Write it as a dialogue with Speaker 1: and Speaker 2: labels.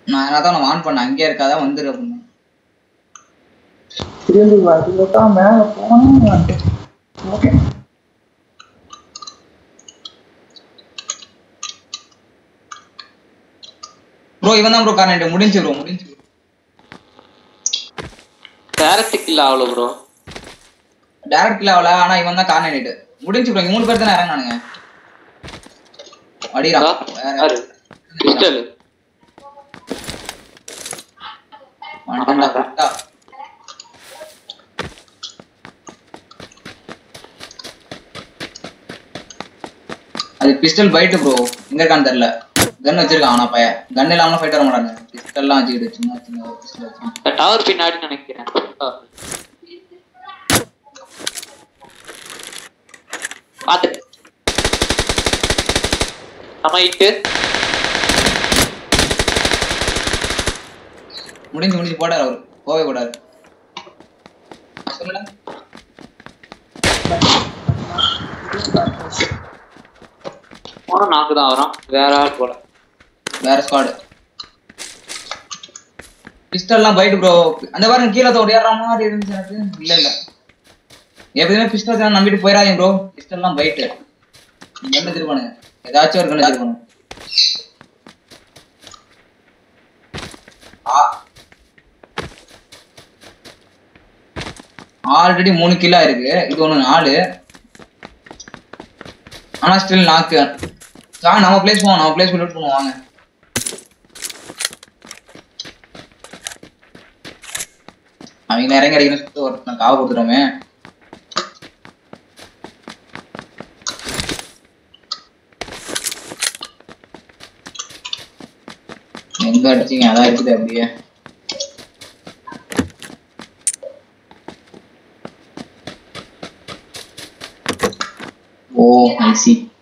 Speaker 1: நான் அதான் நான் ஆன் பண்ணேன் அங்கேயே இருக்காதான் வந்துரு அப்படின்னு
Speaker 2: திரும்பி வருவதா மேல போனேன் ஓகே
Speaker 1: ப்ரோ இவன் தான் ப்ரோ காரணம் முடிஞ்சு ப்ரோ முடிஞ்சு bro.
Speaker 3: டேரக்ட் கில் ஆகல ப்ரோ
Speaker 1: டைரக்ட் கில் ஆகல ஆனா இவன் தான் கார்னேட் முடிஞ்சு ப்ரோ இங்க மூணு பேர் தானே இறங்கினானுங்க அடிடா வேற
Speaker 3: பிஸ்டல்
Speaker 1: வந்துட்டேன்டா, கரெக்டா. அது பிஸ்டல் பைட்டு ப்ரோ எங்க இருக்கான்னு தெரியல கன் வச்சிருக்கான் ஆனா பையன் கன் இல்லாம ஃபைட் வர மாட்டாங்க பிஸ்டல்லாம் வச்சுக்கிட்டு சும்மா சின்ன பிஸ்டல் வச்சு
Speaker 3: டவர் பின்னாடி நினைக்கிறேன் பாத்து நம்ம இட்டு
Speaker 1: முடிஞ்சு முடிஞ்சு போடாரு அவரு போவே கூடாது சொல்லுடா
Speaker 3: போன நாக்கு தான் வரும் வேற ஆள் போல
Speaker 1: வேற ஸ்குவாடு பிஸ்டல்லாம் பைட் ப்ரோ அந்த பாருங்க கீழே ஓடியாடுற மாதிரி இருந்துச்சு எனக்கு இல்ல இல்ல எப்பயுமே பிஸ்டல் தான் நம்பிட்டு போயிடாதீங்க ப்ரோ பிஸ்டல்லாம் பைட்டு நீங்க என்ன திருப்பானுங்க ஏதாச்சும் ஒரு கண்ணு திருப்பானுங்க ஆல்ரெடி மூணு கிலோ இருக்கு இது ஒண்ணு நாலு ஆனா ஸ்டில் நாக்கு வா நம்ம பிளேஸ் போவோம் நம்ம பிளேஸ் லூட் பண்ணுவோம் வாங்க அவங்க இறங்கி அடிக்கணும் சுத்து ஒருத்தன் காவ கொடுத்துட்டோமே எங்க அடிச்சீங்க அதான் இருக்குது அப்படியே ஓ ஐ சி